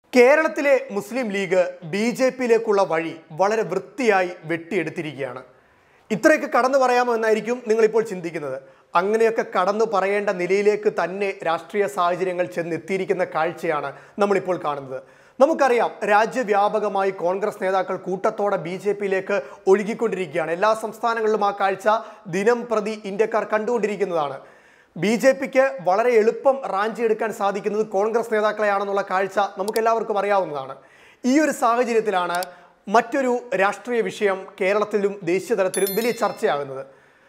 കേരളത്തിലെ മുസ്ലിം ലീഗ് ബി ജെ പിയിലേക്കുള്ള വഴി വളരെ വൃത്തിയായി വെട്ടിയെടുത്തിരിക്കുകയാണ് ഇത്രയൊക്കെ കടന്നു പറയാമോ എന്നായിരിക്കും നിങ്ങളിപ്പോൾ ചിന്തിക്കുന്നത് അങ്ങനെയൊക്കെ കടന്നു പറയേണ്ട നിലയിലേക്ക് തന്നെ രാഷ്ട്രീയ സാഹചര്യങ്ങൾ ചെന്നെത്തിയിരിക്കുന്ന കാഴ്ചയാണ് നമ്മളിപ്പോൾ കാണുന്നത് നമുക്കറിയാം രാജ്യവ്യാപകമായി കോൺഗ്രസ് നേതാക്കൾ കൂട്ടത്തോടെ ബി ജെ പിയിലേക്ക് ഒഴുകിക്കൊണ്ടിരിക്കുകയാണ് എല്ലാ സംസ്ഥാനങ്ങളിലും ആ കാഴ്ച ദിനം പ്രതി ഇന്ത്യക്കാർ കണ്ടുകൊണ്ടിരിക്കുന്നതാണ് ബി ജെ പിക്ക് വളരെ എളുപ്പം റാഞ്ചി എടുക്കാൻ സാധിക്കുന്നത് കോൺഗ്രസ് നേതാക്കളെയാണെന്നുള്ള കാഴ്ച നമുക്ക് എല്ലാവർക്കും അറിയാവുന്നതാണ് ഈ ഒരു സാഹചര്യത്തിലാണ് മറ്റൊരു രാഷ്ട്രീയ വിഷയം കേരളത്തിലും ദേശീയ തലത്തിലും വലിയ ചർച്ചയാകുന്നത്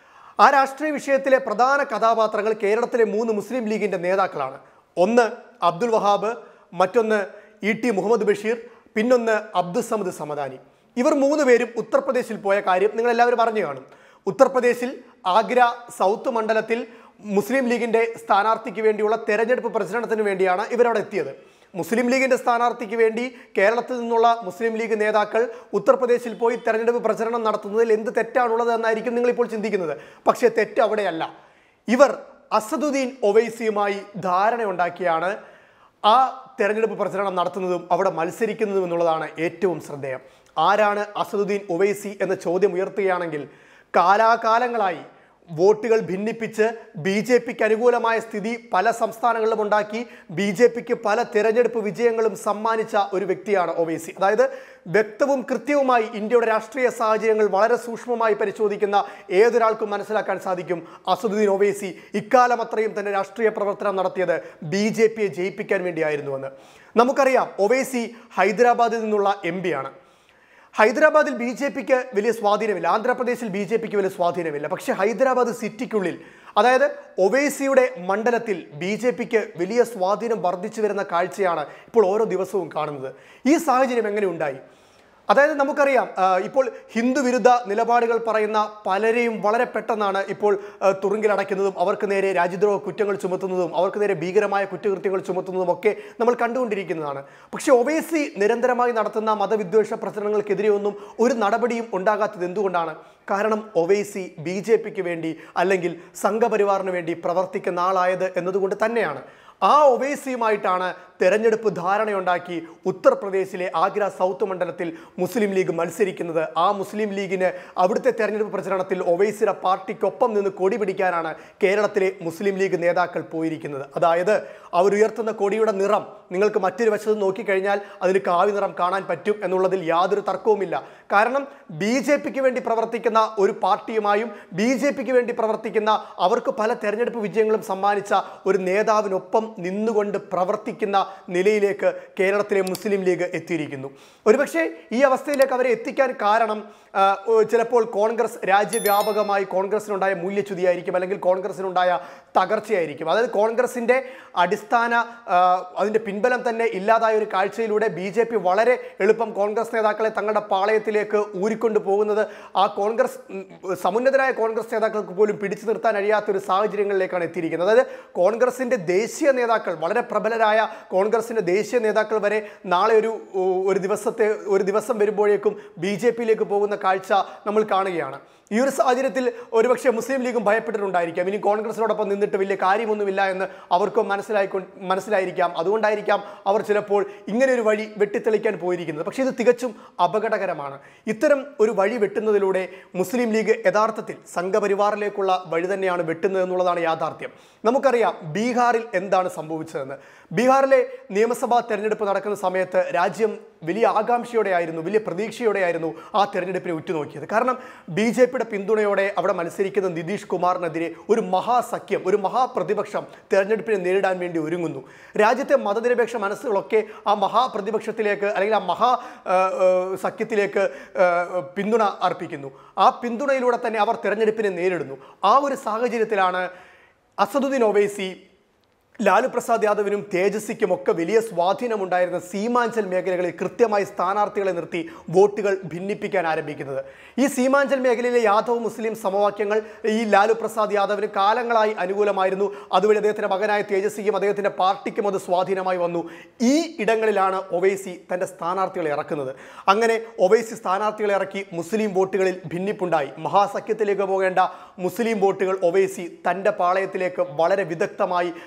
ആ രാഷ്ട്രീയ വിഷയത്തിലെ പ്രധാന കഥാപാത്രങ്ങൾ കേരളത്തിലെ മൂന്ന് മുസ്ലിം ലീഗിന്റെ നേതാക്കളാണ് ഒന്ന് അബ്ദുൽ വഹാബ് മറ്റൊന്ന് ഇ ടി മുഹമ്മദ് ബഷീർ പിന്നൊന്ന് അബ്ദുൽ സമദ് സമദാനി ഇവർ മൂന്ന് പേരും ഉത്തർപ്രദേശിൽ പോയ കാര്യം നിങ്ങൾ എല്ലാവരും അറിഞ്ഞു കാണും ഉത്തർപ്രദേശിൽ ആഗ്ര സൗത്ത് മണ്ഡലത്തിൽ മുസ്ലിം ലീഗിന്റെ സ്ഥാനാർത്ഥിക്ക് വേണ്ടിയുള്ള തെരഞ്ഞെടുപ്പ് പ്രചരണത്തിന് വേണ്ടിയാണ് ഇവരവിടെ എത്തിയത് മുസ്ലിം ലീഗിന്റെ സ്ഥാനാർത്ഥിക്ക് വേണ്ടി കേരളത്തിൽ നിന്നുള്ള മുസ്ലിം ലീഗ് നേതാക്കൾ ഉത്തർപ്രദേശിൽ പോയി തെരഞ്ഞെടുപ്പ് പ്രചരണം നടത്തുന്നതിൽ എന്ത് തെറ്റാണുള്ളത് എന്നായിരിക്കും നിങ്ങൾ ഇപ്പോൾ ചിന്തിക്കുന്നത് പക്ഷേ തെറ്റ് അവിടെയല്ല ഇവർ അസദുദ്ദീൻ ഒവൈസിയുമായി ധാരണയുണ്ടാക്കിയാണ് ആ തെരഞ്ഞെടുപ്പ് പ്രചരണം നടത്തുന്നതും അവിടെ മത്സരിക്കുന്നതും എന്നുള്ളതാണ് ഏറ്റവും ശ്രദ്ധേയം ആരാണ് അസദുദ്ദീൻ ഒവൈസി എന്ന ചോദ്യം ഉയർത്തുകയാണെങ്കിൽ കാലാകാലങ്ങളായി വോട്ടുകൾ ഭിന്നിപ്പിച്ച് ബി ജെ പിക്ക് അനുകൂലമായ സ്ഥിതി പല സംസ്ഥാനങ്ങളിലും ഉണ്ടാക്കി ബി ജെ പിക്ക് പല തെരഞ്ഞെടുപ്പ് വിജയങ്ങളും സമ്മാനിച്ച ഒരു വ്യക്തിയാണ് ഒവൈസി അതായത് വ്യക്തവും കൃത്യവുമായി ഇന്ത്യയുടെ രാഷ്ട്രീയ സാഹചര്യങ്ങൾ വളരെ സൂക്ഷ്മമായി പരിശോധിക്കുന്ന ഏതൊരാൾക്കും മനസ്സിലാക്കാൻ സാധിക്കും അസദുദ്ദീൻ ഒവൈസി ഇക്കാലം അത്രയും തന്നെ രാഷ്ട്രീയ പ്രവർത്തനം നടത്തിയത് ബി ജെ പിയെ ജയിപ്പിക്കാൻ വേണ്ടിയായിരുന്നുവെന്ന് നമുക്കറിയാം ഒവൈസി ഹൈദരാബാദിൽ നിന്നുള്ള എം ആണ് ഹൈദരാബാദിൽ ബി ജെ പിക്ക് വലിയ സ്വാധീനമില്ല ആന്ധ്രാപ്രദേശിൽ ബി ജെ പിക്ക് വലിയ സ്വാധീനമില്ല പക്ഷേ ഹൈദരാബാദ് സിറ്റിക്കുള്ളിൽ അതായത് ഒവൈസിയുടെ മണ്ഡലത്തിൽ ബി ജെ പിക്ക് വലിയ സ്വാധീനം വർദ്ധിച്ചു വരുന്ന കാഴ്ചയാണ് ഇപ്പോൾ ഓരോ ദിവസവും കാണുന്നത് ഈ സാഹചര്യം എങ്ങനെ ഉണ്ടായി അതായത് നമുക്കറിയാം ആ, ഇപ്പോൾ ഹിന്ദു വിരുദ്ധ നിലപാടുകൾ പറയുന്ന പലരെയും വളരെ പെട്ടെന്നാണ് ഇപ്പോൾ ആ, തുറുങ്കിലടയ്ക്കുന്നതും അവർക്ക് നേരെ രാജ്യദ്രോഹ കുറ്റങ്ങൾ ചുമത്തുന്നതും അവർക്ക് നേരെ ഭീകരമായ കുറ്റകൃത്യങ്ങൾ ചുമത്തുന്നതും ഒക്കെ നമ്മൾ കണ്ടുകൊണ്ടിരിക്കുന്നതാണ് പക്ഷേ ഒവൈസി നിരന്തരമായി നടത്തുന്ന മതവിദ്വേഷ പ്രചരണങ്ങൾക്കെതിരെ ഒന്നും ഒരു നടപടിയും ഉണ്ടാകാത്തത് എന്തുകൊണ്ടാണ് കാരണം ഒവൈസി ബി ജെ പിക്ക് വേണ്ടി അല്ലെങ്കിൽ സംഘപരിവാറിന് വേണ്ടി പ്രവർത്തിക്കുന്ന ആളായത് എന്നതുകൊണ്ട് തന്നെയാണ് ആ ഒവൈസിയുമായിട്ടാണ് തെരഞ്ഞെടുപ്പ് ധാരണയുണ്ടാക്കി ഉത്തർപ്രദേശിലെ ആഗ്ര സൗത്ത് മണ്ഡലത്തിൽ മുസ്ലിം ലീഗ് മത്സരിക്കുന്നത് ആ മുസ്ലിം ലീഗിന് അവിടുത്തെ തെരഞ്ഞെടുപ്പ് പ്രചരണത്തിൽ ഒവൈസിയുടെ പാർട്ടിക്കൊപ്പം നിന്ന് കൊടി പിടിക്കാനാണ് കേരളത്തിലെ മുസ്ലിം ലീഗ് നേതാക്കൾ പോയിരിക്കുന്നത് അതായത് അവരുയർത്തുന്ന കൊടിയുടെ നിറം നിങ്ങൾക്ക് മറ്റൊരു വശത്ത് നോക്കിക്കഴിഞ്ഞാൽ അതിന് കാവി നിറം കാണാൻ പറ്റും എന്നുള്ളതിൽ യാതൊരു തർക്കവുമില്ല കാരണം ബി ജെ പിക്ക് വേണ്ടി പ്രവർത്തിക്കുന്ന ഒരു പാർട്ടിയുമായും ബി ജെ പിക്ക് വേണ്ടി പ്രവർത്തിക്കുന്ന അവർക്ക് പല തെരഞ്ഞെടുപ്പ് വിജയങ്ങളും സമ്മാനിച്ച ഒരു നേതാവിനൊപ്പം നിന്നുകൊണ്ട് പ്രവർത്തിക്കുന്ന നിലയിലേക്ക് കേരളത്തിലെ മുസ്ലിം ലീഗ് എത്തിയിരിക്കുന്നു ഒരുപക്ഷെ ഈ അവസ്ഥയിലേക്ക് അവരെ എത്തിക്കാൻ കാരണം ആ, ഓ, ചിലപ്പോൾ കോൺഗ്രസ് രാജ്യവ്യാപകമായി കോൺഗ്രസിനുണ്ടായ മൂല്യച്യുതിയായിരിക്കും അല്ലെങ്കിൽ കോൺഗ്രസിനുണ്ടായ തകർച്ചയായിരിക്കും അതായത് കോൺഗ്രസിൻ്റെ അടിസ്ഥാന ആ, അതിൻ്റെ പിൻബലം തന്നെ ഇല്ലാതായ ഒരു കാഴ്ചയിലൂടെ ബി ജെ പി വളരെ എളുപ്പം കോൺഗ്രസ് നേതാക്കളെ തങ്ങളുടെ പാളയത്തിലേക്ക് ഊരിക്കൊണ്ടു പോകുന്നത് ആ കോൺഗ്രസ് ഉം, സമുന്നതരായ കോൺഗ്രസ് നേതാക്കൾക്ക് പോലും പിടിച്ചു നിർത്താൻ കഴിയാത്ത ഒരു സാഹചര്യങ്ങളിലേക്കാണ് എത്തിയിരിക്കുന്നത് അതായത് കോൺഗ്രസിൻ്റെ ദേശീയ നേതാക്കൾ വളരെ പ്രബലരായ കോൺഗ്രസിൻ്റെ ദേശീയ നേതാക്കൾ വരെ നാളെ ഒരു ഓ, ഒരു ദിവസത്തെ ഒരു ദിവസം വരുമ്പോഴേക്കും ബി ജെ പിയിലേക്ക് പോകുന്ന കാഴ്ച നമ്മൾ കാണുകയാണ് ഈ ഒരു സാഹചര്യത്തിൽ ഒരുപക്ഷെ മുസ്ലിം ലീഗും ഭയപ്പെട്ടിട്ടുണ്ടായിരിക്കാം ഇനി കോൺഗ്രസിനോടൊപ്പം നിന്നിട്ട് വലിയ കാര്യമൊന്നുമില്ല എന്ന് അവർക്കും മനസ്സിലായിക്കൊ മനസ്സിലായിരിക്കാം അതുകൊണ്ടായിരിക്കാം അവർ ചിലപ്പോൾ ഇങ്ങനെ ഒരു വഴി വെട്ടിത്തെളിക്കാൻ പോയിരിക്കുന്നത് പക്ഷേ ഇത് തികച്ചും അപകടകരമാണ് ഇത്തരം ഒരു വഴി വെട്ടുന്നതിലൂടെ മുസ്ലിം ലീഗ് യഥാർത്ഥത്തിൽ സംഘപരിവാറിലേക്കുള്ള വഴി തന്നെയാണ് വെട്ടുന്നത് എന്നുള്ളതാണ് യാഥാർത്ഥ്യം നമുക്കറിയാം ബീഹാറിൽ എന്താണ് സംഭവിച്ചതെന്ന് ബീഹാറിലെ നിയമസഭാ തെരഞ്ഞെടുപ്പ് നടക്കുന്ന സമയത്ത് രാജ്യം വലിയ ആകാംക്ഷയോടെയായിരുന്നു വലിയ പ്രതീക്ഷയോടെയായിരുന്നു ആ തെരഞ്ഞെടുപ്പിനെ ഉറ്റുനോക്കിയത് കാരണം ബി ജെ പിയുടെ പിന്തുണയോടെ അവിടെ മത്സരിക്കുന്ന നിതീഷ് കുമാറിനെതിരെ ഒരു മഹാസഖ്യം ഒരു മഹാപ്രതിപക്ഷം തെരഞ്ഞെടുപ്പിനെ നേരിടാൻ വേണ്ടി ഒരുങ്ങുന്നു രാജ്യത്തെ മതനിരപേക്ഷ മനസ്സുകളൊക്കെ ആ മഹാപ്രതിപക്ഷത്തിലേക്ക് അല്ലെങ്കിൽ ആ മഹാ ആ, ആ, സഖ്യത്തിലേക്ക് ആ, പിന്തുണ അർപ്പിക്കുന്നു ആ പിന്തുണയിലൂടെ തന്നെ അവർ തെരഞ്ഞെടുപ്പിനെ നേരിടുന്നു ആ ഒരു സാഹചര്യത്തിലാണ് അസദുദ്ദീൻ ഒവൈസി ലാലു പ്രസാദ് യാദവിനും തേജസ്വിക്കും ഒക്കെ വലിയ സ്വാധീനമുണ്ടായിരുന്ന സീമാഞ്ചൽ മേഖലകളിൽ കൃത്യമായി സ്ഥാനാർത്ഥികളെ നിർത്തി വോട്ടുകൾ ഭിന്നിപ്പിക്കാൻ ആരംഭിക്കുന്നത് ഈ സീമാഞ്ചൽ മേഖലയിലെ യാദവ് മുസ്ലിം സമവാക്യങ്ങൾ ഈ ലാലു പ്രസാദ് യാദവിന് കാലങ്ങളായി അനുകൂലമായിരുന്നു അതുവഴി അദ്ദേഹത്തിന്റെ മകനായ തേജസ്വിക്കും അദ്ദേഹത്തിന്റെ പാർട്ടിക്കും അത് സ്വാധീനമായി വന്നു ഈ ഇടങ്ങളിലാണ് ഒവൈസി തന്റെ സ്ഥാനാർത്ഥികളെ ഇറക്കുന്നത് അങ്ങനെ ഒവൈസി സ്ഥാനാർത്ഥികളെ ഇറക്കി മുസ്ലിം വോട്ടുകളിൽ ഭിന്നിപ്പുണ്ടായി മഹാസഖ്യത്തിലേക്ക് പോകേണ്ട മുസ്ലിം വോട്ടുകൾ ഒവൈസി തന്റെ പാളയത്തിലേക്ക് വളരെ വിദഗ്ധമായി കവർന്നു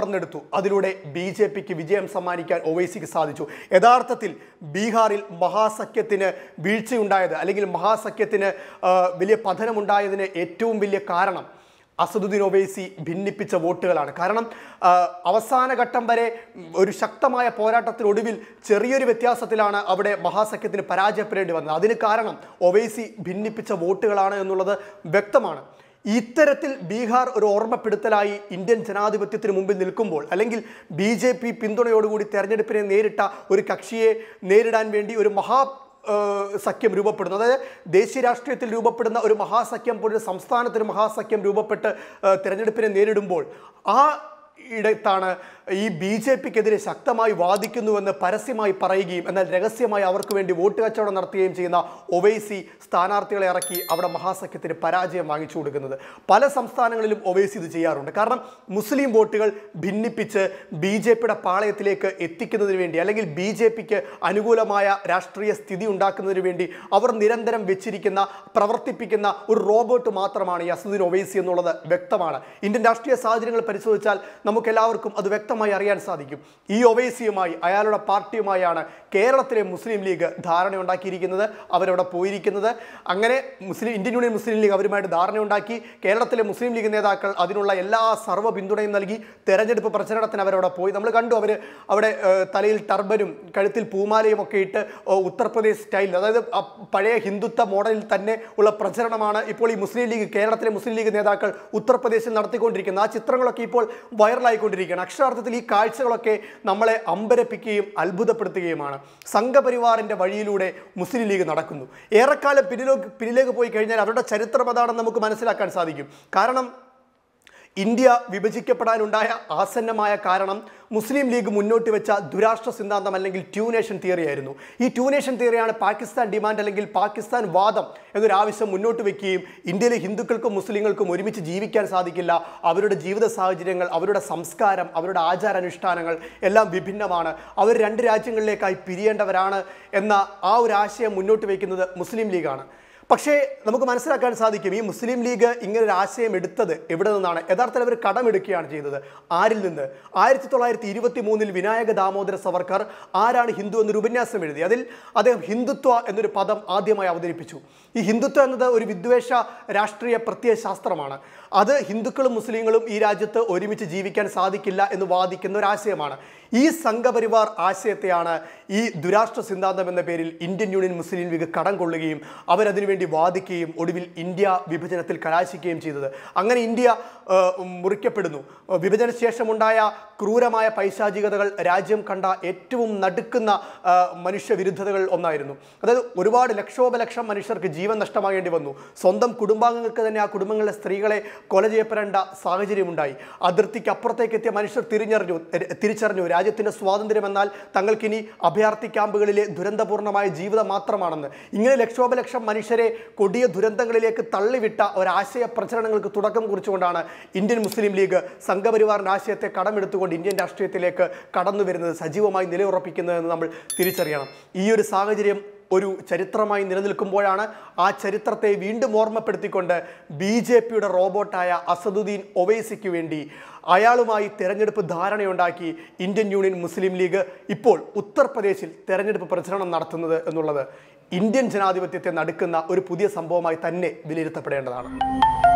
കവർന്നെടുത്തു അതിലൂടെ ബി ജെ പിക്ക് വിജയം സമ്മാനിക്കാൻ ഒവൈസിക്ക് സാധിച്ചു യഥാർത്ഥത്തിൽ ബീഹാറിൽ മഹാസഖ്യത്തിന് വീഴ്ചയുണ്ടായത് അല്ലെങ്കിൽ മഹാസഖ്യത്തിന് ആ, വലിയ പതനമുണ്ടായതിന് ഏറ്റവും വലിയ കാരണം അസദുദ്ദീൻ ഒവൈസി ഭിന്നിപ്പിച്ച വോട്ടുകളാണ് കാരണം ആ, അവസാന ഘട്ടം വരെ ഉം, ഒരു ശക്തമായ പോരാട്ടത്തിനൊടുവിൽ ചെറിയൊരു വ്യത്യാസത്തിലാണ് അവിടെ മഹാസഖ്യത്തിന് പരാജയപ്പെടേണ്ടി വന്നത് അതിന് കാരണം ഒവൈസി ഭിന്നിപ്പിച്ച വോട്ടുകളാണ് എന്നുള്ളത് വ്യക്തമാണ് ഇത്തരത്തിൽ ബീഹാർ ഒരു ഓർമ്മപ്പെടുത്തലായി ഇന്ത്യൻ ജനാധിപത്യത്തിന് മുമ്പിൽ നിൽക്കുമ്പോൾ അല്ലെങ്കിൽ ബി ജെ പി പിന്തുണയോടുകൂടി തെരഞ്ഞെടുപ്പിനെ നേരിട്ട ഒരു കക്ഷിയെ നേരിടാൻ വേണ്ടി ഒരു മഹാ ഏഹ് സഖ്യം രൂപപ്പെടുന്നു അതായത് ദേശീയ രാഷ്ട്രീയത്തിൽ രൂപപ്പെടുന്ന ഒരു മഹാസഖ്യം പോലൊരു സംസ്ഥാനത്തൊരു മഹാസഖ്യം രൂപപ്പെട്ട് ഏഹ് തെരഞ്ഞെടുപ്പിനെ നേരിടുമ്പോൾ ആ ഇടത്താണ് ഈ ബി ജെ പിക്കെതിരെ ശക്തമായി വാദിക്കുന്നുവെന്ന് പരസ്യമായി പറയുകയും എന്നാൽ രഹസ്യമായി അവർക്ക് വേണ്ടി വോട്ട് കച്ചവടം നടത്തുകയും ചെയ്യുന്ന ഒവൈസി സ്ഥാനാർത്ഥികളെ ഇറക്കി അവിടെ മഹാസഖ്യത്തിന് പരാജയം വാങ്ങിച്ചു കൊടുക്കുന്നത് പല സംസ്ഥാനങ്ങളിലും ഒവൈസി ഇത് ചെയ്യാറുണ്ട് കാരണം മുസ്ലിം വോട്ടുകൾ ഭിന്നിപ്പിച്ച് ബി ജെ പിയുടെ പാളയത്തിലേക്ക് എത്തിക്കുന്നതിന് വേണ്ടി അല്ലെങ്കിൽ ബി ജെ പിക്ക് അനുകൂലമായ രാഷ്ട്രീയ സ്ഥിതി ഉണ്ടാക്കുന്നതിന് വേണ്ടി അവർ നിരന്തരം വെച്ചിരിക്കുന്ന പ്രവർത്തിപ്പിക്കുന്ന ഒരു റോബോട്ട് മാത്രമാണ് ഈ അസുദ്ദീൻ ഒവൈസി എന്നുള്ളത് വ്യക്തമാണ് ഇന്ത്യൻ രാഷ്ട്രീയ സാഹചര്യങ്ങൾ പരിശോധിച്ചാൽ നമുക്കെല്ലാവർക്കും അത് വ്യക്തമായി അറിയാൻ സാധിക്കും ഈ ഒവൈസിയുമായി അയാളുടെ പാർട്ടിയുമായാണ് കേരളത്തിലെ മുസ്ലിം ലീഗ് ധാരണയുണ്ടാക്കിയിരിക്കുന്നത് അവരവിടെ പോയിരിക്കുന്നത് അങ്ങനെ മുസ്ലിം ഇന്ത്യൻ യൂണിയൻ മുസ്ലിം ലീഗ് അവരുമായിട്ട് ധാരണയുണ്ടാക്കി കേരളത്തിലെ മുസ്ലിം ലീഗ് നേതാക്കൾ അതിനുള്ള എല്ലാ സർവ്വ പിന്തുണയും നൽകി തെരഞ്ഞെടുപ്പ് പ്രചരണത്തിന് അവരവിടെ പോയി നമ്മൾ കണ്ടു അവർ അവിടെ ഏഹ്, തലയിൽ ടർബനും കഴുത്തിൽ പൂമാലയും ഒക്കെ ഇട്ട് ഓ, ഉത്തർപ്രദേശ് സ്റ്റൈലിൽ അതായത് ആ പഴയ ഹിന്ദുത്വ മോഡലിൽ തന്നെ ഉള്ള പ്രചരണമാണ് ഇപ്പോൾ ഈ മുസ്ലിം ലീഗ് കേരളത്തിലെ മുസ്ലിം ലീഗ് നേതാക്കൾ ഉത്തർപ്രദേശിൽ നടത്തിക്കൊണ്ടിരിക്കുന്നത് ആ ചിത്രങ്ങളൊക്കെ ഇപ്പോൾ വൈറലായിക്കൊണ്ടിരിക്കുകയാണ് അക്ഷരാർത്ഥത്തിൽ ഈ കാഴ്ചകളൊക്കെ നമ്മളെ അമ്പരപ്പിക്കുകയും അത്ഭുതപ്പെടുത്തുകയുമാണ് സംഘപരിവാറിന്റെ വഴിയിലൂടെ മുസ്ലിം ലീഗ് നടക്കുന്നു ഏറെക്കാലം പിന്നിലേക്ക് പിന്നിലേക്ക് പോയി കഴിഞ്ഞാൽ അവരുടെ ചരിത്രം അതാണെന്ന് നമുക്ക് മനസ്സിലാക്കാൻ സാധിക്കും കാരണം ഇന്ത്യ വിഭജിക്കപ്പെടാനുണ്ടായ ആസന്നമായ കാരണം മുസ്ലിം ലീഗ് മുന്നോട്ട് വെച്ച ദുരാഷ്ട്ര സിദ്ധാന്തം അല്ലെങ്കിൽ ട്യൂ നേഷൻ തിയറി ആയിരുന്നു ഈ ട്യൂ നേഷൻ തിയറിയാണ് പാകിസ്ഥാൻ ഡിമാൻഡ് അല്ലെങ്കിൽ പാകിസ്ഥാൻ വാദം എന്നൊരു ആവശ്യം മുന്നോട്ട് വെക്കുകയും ഇന്ത്യയിലെ ഹിന്ദുക്കൾക്കും മുസ്ലിങ്ങൾക്കും ഒരുമിച്ച് ജീവിക്കാൻ സാധിക്കില്ല അവരുടെ ജീവിത സാഹചര്യങ്ങൾ അവരുടെ സംസ്കാരം അവരുടെ ആചാരാനുഷ്ഠാനങ്ങൾ എല്ലാം വിഭിന്നമാണ് അവർ രണ്ട് രാജ്യങ്ങളിലേക്കായി പിരിയേണ്ടവരാണ് എന്ന ആ ഒരു ആശയം മുന്നോട്ട് വയ്ക്കുന്നത് മുസ്ലിം ലീഗാണ് പക്ഷേ നമുക്ക് മനസ്സിലാക്കാൻ സാധിക്കും ഈ മുസ്ലിം ലീഗ് ഇങ്ങനെ ഒരു ആശയം എടുത്തത് എവിടെ നിന്നാണ് യഥാർത്ഥത്തിൽ അവർ കടമെടുക്കുകയാണ് ചെയ്തത് ആരിൽ നിന്ന് ആയിരത്തി തൊള്ളായിരത്തി ഇരുപത്തി മൂന്നിൽ വിനായക ദാമോദര സവർക്കർ ആരാണ് ഹിന്ദു എന്നൊരു ഉപന്യാസം എഴുതി അതിൽ അദ്ദേഹം ഹിന്ദുത്വ എന്നൊരു പദം ആദ്യമായി അവതരിപ്പിച്ചു ഈ ഹിന്ദുത്വം എന്നത് ഒരു വിദ്വേഷ രാഷ്ട്രീയ പ്രത്യയ ശാസ്ത്രമാണ് അത് ഹിന്ദുക്കളും മുസ്ലിങ്ങളും ഈ രാജ്യത്ത് ഒരുമിച്ച് ജീവിക്കാൻ സാധിക്കില്ല എന്ന് വാദിക്കുന്ന ഒരു ആശയമാണ് ഈ സംഘപരിവാർ ആശയത്തെയാണ് ഈ ദുരാഷ്ട്ര സിദ്ധാന്തം എന്ന പേരിൽ ഇന്ത്യൻ യൂണിയൻ മുസ്ലിം ലീഗ് കടം കൊള്ളുകയും അവരതിനുവേണ്ടി വാദിക്കുകയും ഒടുവിൽ ഇന്ത്യ വിഭജനത്തിൽ കലാശിക്കുകയും ചെയ്തത് അങ്ങനെ ഇന്ത്യ ആ, മുറിക്കപ്പെടുന്നു വിഭജന ശേഷമുണ്ടായ ക്രൂരമായ പൈശാചികതകൾ രാജ്യം കണ്ട ഏറ്റവും നടുക്കുന്ന ആ, മനുഷ്യവിരുദ്ധതകൾ ഒന്നായിരുന്നു അതായത് ഒരുപാട് ലക്ഷോപലക്ഷം മനുഷ്യർക്ക് ജീവൻ നഷ്ടമാകേണ്ടി വന്നു സ്വന്തം കുടുംബാംഗങ്ങൾക്ക് തന്നെ ആ കുടുംബങ്ങളിലെ സ്ത്രീകളെ കൊല ചെയ്യപ്പെടേണ്ട സാഹചര്യമുണ്ടായി അതിർത്തിക്ക് അപ്പുറത്തേക്ക് എത്തിയ മനുഷ്യർ തിരിഞ്ഞറിഞ്ഞു ര- തിരിച്ചറിഞ്ഞു രാജ്യത്തിന്റെ സ്വാതന്ത്ര്യം എന്നാൽ തങ്ങൾക്കിനി അഭയാർത്ഥി ക്യാമ്പുകളിലെ ദുരന്തപൂർണ്ണമായ ജീവിതം മാത്രമാണെന്ന് ഇങ്ങനെ ലക്ഷോപലക്ഷം മനുഷ്യരെ കൊടിയ ദുരന്തങ്ങളിലേക്ക് തള്ളിവിട്ട ഒരാശയ പ്രചരണങ്ങൾക്ക് തുടക്കം കുറിച്ചുകൊണ്ടാണ് ഇന്ത്യൻ മുസ്ലിം ലീഗ് സംഘപരിവാറിന്റെ ആശയത്തെ കടമെടുത്തുകൊണ്ട് ഇന്ത്യൻ രാഷ്ട്രീയത്തിലേക്ക് കടന്നു വരുന്നത് സജീവമായി നിലയുറപ്പിക്കുന്നതെന്ന് നമ്മൾ തിരിച്ചറിയണം ഈ ഒരു സാഹചര്യം ഒരു ചരിത്രമായി നിലനിൽക്കുമ്പോഴാണ് ആ ചരിത്രത്തെ വീണ്ടും ഓർമ്മപ്പെടുത്തിക്കൊണ്ട് ബി ജെ പിയുടെ റോബോട്ടായ അസദുദ്ദീൻ ഒവൈസിക്ക് വേണ്ടി അയാളുമായി തെരഞ്ഞെടുപ്പ് ധാരണയുണ്ടാക്കി ഇന്ത്യൻ യൂണിയൻ മുസ്ലിം ലീഗ് ഇപ്പോൾ ഉത്തർപ്രദേശിൽ തെരഞ്ഞെടുപ്പ് പ്രചരണം നടത്തുന്നത് എന്നുള്ളത് ഇന്ത്യൻ ജനാധിപത്യത്തെ നടുക്കുന്ന ഒരു പുതിയ സംഭവമായി തന്നെ വിലയിരുത്തപ്പെടേണ്ടതാണ്